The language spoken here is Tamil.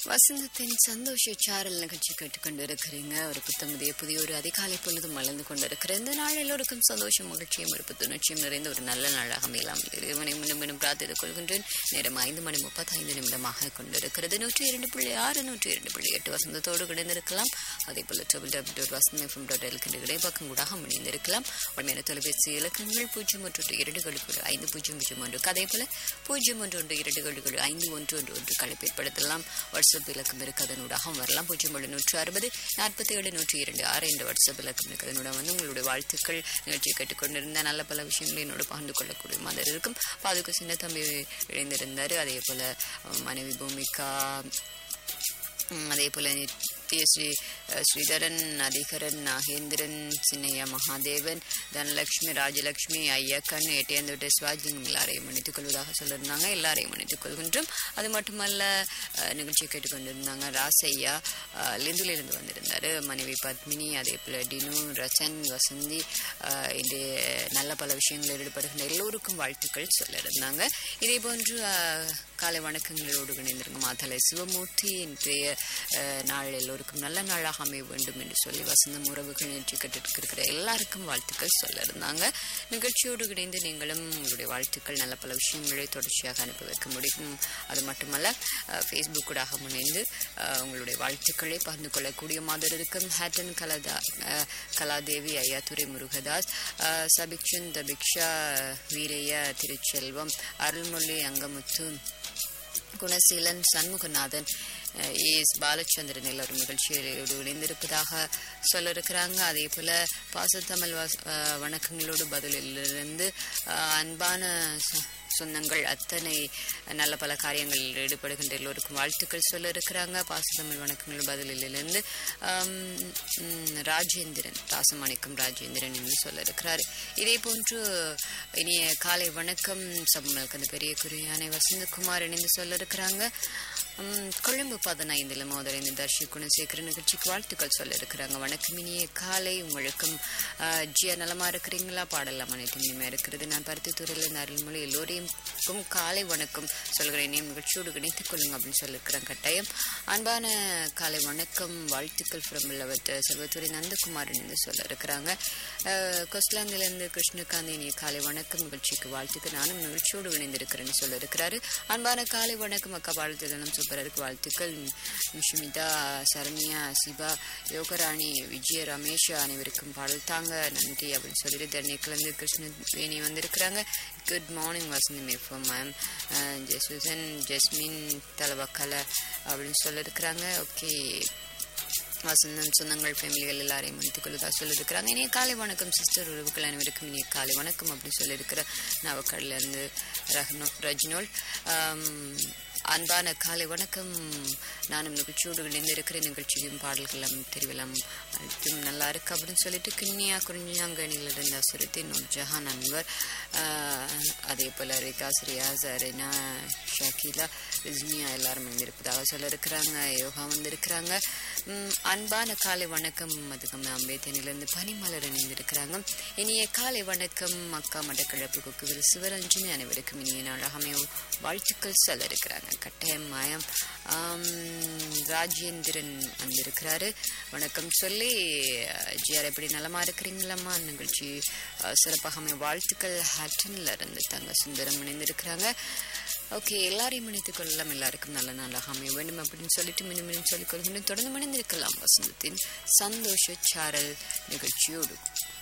வசந்தத்தின் சந்தோஷ சாரல் நிகழ்ச்சி கேட்டுக்கொண்டு இருக்கிறீங்க ஒரு புத்தமுதிய புதிய ஒரு அதிகாலை பொழுதும் மலர்ந்து கொண்டிருக்கிற இந்த நாள் எல்லோருக்கும் சந்தோஷம் மகிழ்ச்சியும் ஒரு புத்துணர்ச்சியும் நிறைந்த ஒரு நல்ல நாளாக அமையலாம் இறைவனை மீண்டும் மீண்டும் பிரார்த்தித்துக் கொள்கின்றேன் நேரம் ஐந்து மணி முப்பத்தைந்து நிமிடமாக கொண்டிருக்கிறது நூற்றி இரண்டு புள்ளி ஆறு நூற்றி இரண்டு புள்ளி எட்டு வசந்தத்தோடு கிடைந்திருக்கலாம் அதே போல double double dot Vasantham FM dot எல்கின்ற இடைப்பக்கம் கூட இணைந்திருக்கலாம் உண்மையான தொலைபேசி இலக்கங்கள் பூஜ்ஜியம் ஒன்று இரண்டு கழுக்குழு ஐந்து பூஜ்ஜியம் பூஜ்ஜியம் ஒன்று அதே போல பூஜ்ஜியம் ஒன்று ஒன்று இரண்டு கழுக்குழு ஐந்து ஒன்று ஒன்று ஒன்று கலைப்பு ஏற்படுத்தலாம் வாட்ஸ்அப் இலக்கம் இருக்கு அதனூடாக வரலாம் பூஜ்ஜியம் ஒன்று நூற்று அறுபது நாற்பத்தி ஏழு நூற்றி இரண்டு ஆறு என்ற வாட்ஸ்அப் இலக்கம் இருக்கு அதனோட வந்து உங்களுடைய வாழ்த்துக்கள் நிகழ்ச்சியை கேட்டுக்கொண்டிருந்த நல்ல பல விஷயங்களை என்னோட பகிர்ந்து கொள்ளக்கூடிய மாதிரி இருக்கும் அப்ப அதுக்கு சின்ன தம்பி இணைந்திருந்தாரு அதே போல அஹ், மனைவி பூமிகா உம், அதே போல நித்ய ஸ்ரீ அஹ், ஸ்ரீதரன் அதிகரன் நாகேந்திரன் சின்னையா மகாதேவன் தனலட்சுமி ராஜலட்சுமி ஐயக்கன் ஏட்டியந்தோட்ட சிவாஜிங்கம் எல்லாரையும் மன்னித்துக் கொள்வதாக சொல்லியிருந்தாங்க எல்லாரையும் மன்னித்துக் கொள்கின்றோம் அது மட்டுமல்ல அஹ், நிகழ்ச்சியை கேட்டுக்கொண்டிருந்தாங்க ராசையா அஹ், லிந்துலிருந்து வந்திருந்தாரு மனைவி பத்மினி அதே போல டினு ரச்சன் வசந்தி அஹ், இது நல்ல பல விஷயங்களில் ஈடுபடுகின்ற எல்லோருக்கும் வாழ்த்துக்கள் சொல்லியிருந்தாங்க இதே போன்று அஹ், காலை வணக்கங்களோடு இணைந்திருங்க மாதலை சிவமூர்த்தி இன்றைய அஹ், நாள் எல்லோருக்கும் நல்ல நாளாக அமைய வேண்டும் என்று சொல்லி வசந்தம் உறவுகள் நிகழ்ச்சி கேட்டுருக்கிற எல்லாருக்கும் வாழ்த்துக்கள் சொல்லியிருந்தாங்க நிகழ்ச்சியோடு இணைந்து நீங்களும் உங்களுடைய வாழ்த்துக்கள் நல்ல பல விஷயங்களை தொடர்ச்சியாக அனுப்பி வைக்க முடியும் அது மட்டுமல்ல ஃபேஸ்புக் கூடாக இணைந்து அஹ், உங்களுடைய வாழ்த்துக்களை பகிர்ந்து கொள்ளக்கூடிய மாதிரி இருக்கும் ஹேட்டன் கலதா அஹ், கலாதேவி ஐயாத்துரை முருகதாஸ் அஹ், சபிக்ஷன் தபிக்ஷா வீரையா திருச்செல்வம் அருள்மொழி அங்கமுத்து குணசீலன் சண்முகநாதன் அஹ், எஸ் பாலச்சந்திரன் எல்லோரும் நிகழ்ச்சியோடு இணைந்திருப்பதாக சொல்ல இருக்கிறாங்க அதே போல பாசத்தமிழ் வாஸ்- அஹ், வணக்கங்களோடு பதிலிலிருந்து அஹ், அன்பான சொ- சொந்தங்கள் அத்தனை நல்ல பல காரியங்களில் ஈடுபடுகின்ற எல்லோருக்கும் வாழ்த்துக்கள் சொல்ல இருக்கிறாங்க பாசத்தமிழ் வணக்கங்கள் பதிலிலிருந்து ஆம், ம், ராஜேந்திரன் ராசமாணிக்கம் ராஜேந்திரன் என்று சொல்ல இருக்கிறார் இதே போன்று இனிய காலை வணக்கம் சம்மலுக்கு அந்த பெரிய குறியானை வசந்தகுமார் இணைந்து சொல்ல இருக்கிறாங்க ம், கொழும்பு பதினைந்துல மோதலைந்து தர்ஷி குணசேகர நிகழ்ச்சிக்கு வாழ்த்துக்கள் சொல்ல இருக்கிறாங்க வணக்கம் இனிய காலை உங்களுக்கும் ஆ, ஜியா நலமா இருக்கிறீங்களா பாடலாம் அனைத்து இனிமையா இருக்கிறது நான் பருத்தித்துறையில் இருந்து அருள்மொழி எல்லோரையும் காலை வணக்கம் சொல்கிறேன் நேம் நிகழ்ச்சியோடு இணைத்துக் கொள்ளுங்க அப்படின்னு சொல்லியிருக்கிறேன் கட்டாயம் அன்பான காலை வணக்கம் வாழ்த்துக்கள் ஃப்ரம் லவத் செல்வத்துறை நந்தகுமார் என்று சொல்ல இருக்கிறாங்க கொஸ்லாந்திலிருந்து கிருஷ்ணகாந்தி இனிய காலை வணக்கம் நிகழ்ச்சிக்கு வாழ்த்துக்கு நானும் நிகழ்ச்சியோடு இணைந்திருக்கிறேன்னு சொல்ல இருக்கிறாரு அன்பான காலை வணக்கம் அக்கா வாழ்த்துதலும் சூப்பரருக்கு வாழ்த்துக்கள் நிஷுமிதா சரண்யா சிவா யோகராணி விஜய ரமேஷ் அனைவருக்கும் பாடல் தாங்க நன்றி அப்படின்னு சொல்லிட்டு தர்ணிக்கிலேருந்து கிருஷ்ணவேணி வந்திருக்கிறாங்க குட் மார்னிங் வசந்தி மேஃபம் மேம் ஜெசுசன் ஜெஸ்மின் தலவக்கல அப்படின்னு சொல்லியிருக்கிறாங்க ஓகே வசந்தம் சொந்தங்கள் ஃபேமிலிகள் எல்லாரையும் மன்னித்துக் கொள்வதாக சொல்லியிருக்கிறாங்க இனிய காலை வணக்கம் சிஸ்டர் உறவுகள் அனைவருக்கும் இனிய காலை வணக்கம் அப்படின்னு சொல்லியிருக்கிற நவக்கடல இருந்து ரஹ்னோ ரஜ்னோல் ஆம், அன்பான காலை வணக்கம் நானும் நிகழ்ச்சியோடு இணைந்திருக்கிற நிகழ்ச்சியும் பாடல்களும் தெரிவிலாம் அனைத்தும் நல்லா இருக்கு அப்படின்னு சொல்லிட்டு கிண்ணியா குறிஞ்சாங்கனில் இருந்த சுருத்தின் ஒரு ஜஹான் அன்வர் ஆஹ், அதே போல ரேகா ஸ்ரியாஸ் ரெனா ஷக்கீலா ரிஸ்மியா எல்லாரும் இணைந்திருப்பதாக சொல்ல இருக்கிறாங்க யோகா வந்திருக்கிறாங்க உம், அன்பான காலை வணக்கம் அதுக்கும் அம்பேத்தனிலிருந்து பனிமலர் இணைந்திருக்கிறாங்க இனிய காலை வணக்கம் அக்கா மடக்கிழப்பு கொக்குவில் சிவரஞ்சனி அனைவருக்கும் இனிய நாளாகவே வாழ்த்துக்கள் சொல்ல இருக்கிறாங்க கட்டாயம் மாயம் ஆம், ராஜேந்திரன் வந்திருக்கிறாரு வணக்கம் சொல்லி ஜிஆர் எப்படி நலமா இருக்கிறீங்களாம்மா நிகழ்ச்சி அஹ், சிறப்பாக அமைய வாழ்த்துக்கள் ஹேட்டன்ல இருந்து தங்க சுந்தரம் இணைந்திருக்கிறாங்க ஓகே எல்லாரையும் இணைத்துக் கொள்ளலாம் எல்லாருக்கும் நல்ல நாளாக அமைய வேண்டும் அப்படின்னு சொல்லிட்டு மீண்டும் மீண்டும் சொல்லிக் கொள்கின்றேன் தொடர்ந்து மணிந்திருக்கலாம் வசந்தத்தின் சந்தோஷ சாரல் நிகழ்ச்சியோடு